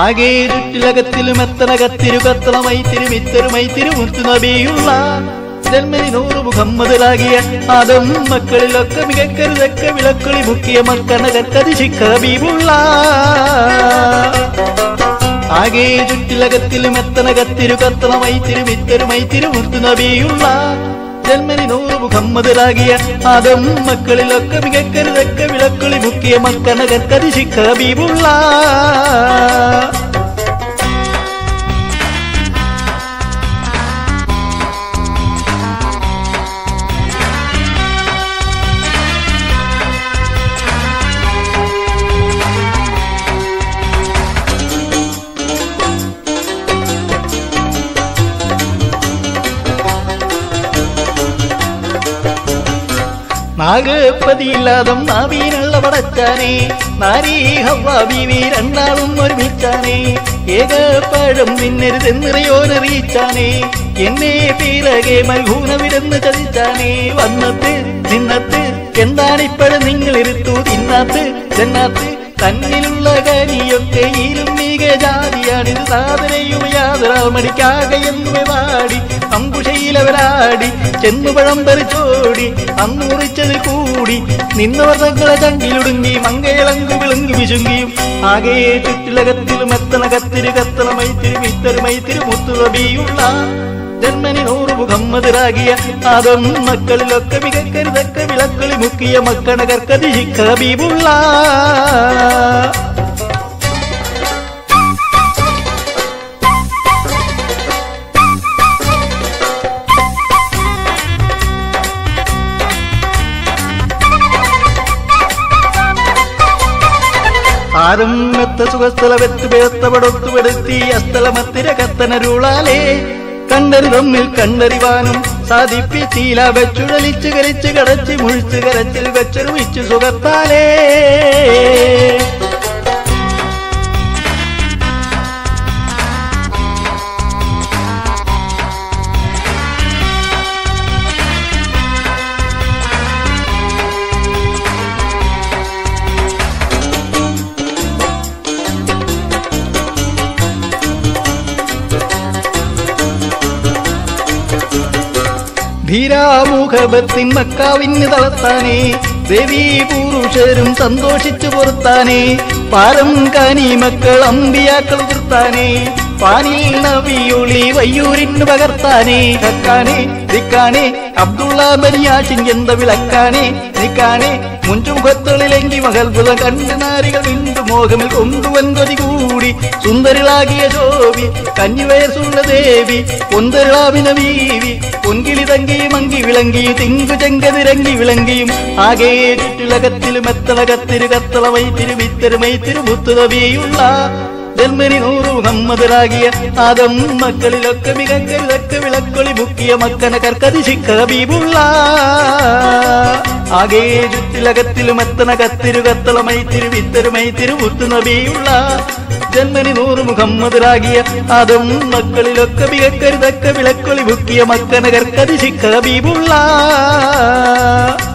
ആകെ ചുറ്റിലകത്തിലും എത്തനകത്തിരു കത്തളമൈ തിരുമിത്തരുമൈ തിരുമുത്തു നബിയുള്ള ജന്മനി നൂറ് മുഹമ്മദിലാകിയ ആദം മക്കളിലൊക്കെ മികക്കരുതൊക്കെ വിളക്കളി മുക്കിയ മക്കണകത്തതിശിക്ക ഹബീബുള്ള ആകെ ചുറ്റിലകത്തിലും എത്തനകത്തിരു കത്തളമൈ തിരുമിത്തരുമൈ തിരുമുത്തു നബിയുള്ള ജന്മനി നൂറ് മുഹമ്മദിലാകിയ ആദം മക്കളിലൊക്കെ മികക്കരുതൊക്കെ വിളക്കളി മുക്കിയ മക്കണകത്തതിശിക്ക ഹബീബുള്ള നാഗപ്പതിയില്ലാതം നാവീനുള്ള പടച്ചാനേ നാരീ ഹവ്വ ബീവി രണ്ടാളും ഒരുമിച്ചാനേ ഏകപ്പഴം നിന്നരുതെന്നിറയോനറിയിച്ചാനേ എന്നെ പിറകെ മൽഹൂനവിടെന്ന് ചതിച്ചാനേ വന്നത്ത് നിന്നത്ത് എന്താണിപ്പോഴും നിങ്ങൾ ഇരുത്തു തിന്നാത്ത് ചെന്നാത്ത് തന്നിലുള്ള കനിയൊക്കെ ഈലും മികജാതിയാണിത് സാധനയും യാതൊരാമടിക്കാകയെന്ന് വാടി അമ്പുഷയിലവരാടി ചെന്നുപഴം പറിച്ചോടി അന്നുറിച്ചത് കൂടി നിന്നവർ തങ്ങളെ ചങ്കിലൊടുങ്ങി മങ്കേളങ്കു വിളുങ്ങി വിശുങ്ങിയും ആകെ ചുറ്റിലകത്തിലും എത്തണ കത്തിരി കത്തണ മൈത്തിരി മിത്തരു മൈത്തിരി മുത്തുളബിയുള്ള ജന്മനി നൂറ് മുഹമ്മദിറാകിയ ആദം മക്കളിലൊക്കെ മികക്കരുതൊക്കെ വിളക്കളി മുക്കിയ മക്കണകർക്കതിശിക്ക ഹബീബുള്ള ആരും മെത്ത സുഖസ്ഥല വെത്ത് പേർത്തപടൊത്തുപെടുത്തി അസ്ഥലമത്തിര കത്തനരുളാലേ കണ്ടറി തമ്മിൽ കണ്ടറിവാനും സാധിപ്പിച്ചീല വെച്ചുഴലിച്ച് കരിച്ച് കടച്ച് മുഴിച്ച് കരച്ചിൽ വെച്ചൊരുമിച്ചു സുഖത്താലേ ധീരാമുഖബത്തിൻ മക്കാവിന് തളർത്താനേ ദേവീ പുരുഷരും സന്തോഷിച്ചു പുറത്താനേ പാരം കാനി മക്കൾ അമ്പിയാക്കൾ തീർത്താനേ പാനിൽ നവിയൊളി വയ്യൂരിന് പകർത്താനേ കക്കാനേ ദിക്കാനേ അബ്ദുള്ള ബനിയാഷിൻ എന്ത വിളക്കാനേ നിക്കാനേ മുൻമുഖത്തൊളിലെങ്കി മകൽപുതം കണ്ട് നാരികൾ വിണ്ടു മോഹമിൽ കൊണ്ടുവൻ കൊതി കൂടി സുന്ദരിളാകിയ ശോഭി കന്നിവയസ്സുള്ള ദേവി പൊന്തരിളാവിന വീവി പൊൻകിളി തങ്കിയും അങ്കി വിളങ്കിയും തിങ്കു ചെങ്കതിരങ്കി വിളങ്കിയും ആകെ ചുറ്റിലകത്തിലും എത്തളകത്തിരു കത്തളമൈ തിരുമിത്തരുമൈ തിരുമുത്തുതവിയുള്ള ജന്മനി നൂറു മുഹമ്മദിലാകിയ ആദം മക്കളിലൊക്കെ മികക്കരുതൊക്കെ വിളക്കൊളി മുക്കിയ മക്കന കർക്കതിശിക്ക ഹബീബുള്ള ആകെ ചുറ്റിലകത്തിലും എത്തണ കത്തിരു കത്തളമൈ തിരുവിത്തരുമൈ തിരുമുത്തു നബിയുള്ള ജന്മനി നൂറ് മുഹമ്മദിലാകിയ ആദം മക്കളിലൊക്കെ മികക്കരുതൊക്കെ വിളക്കൊളി മുക്കിയ മക്കന കർക്കതിശിക്ക ഹബീബുള്ള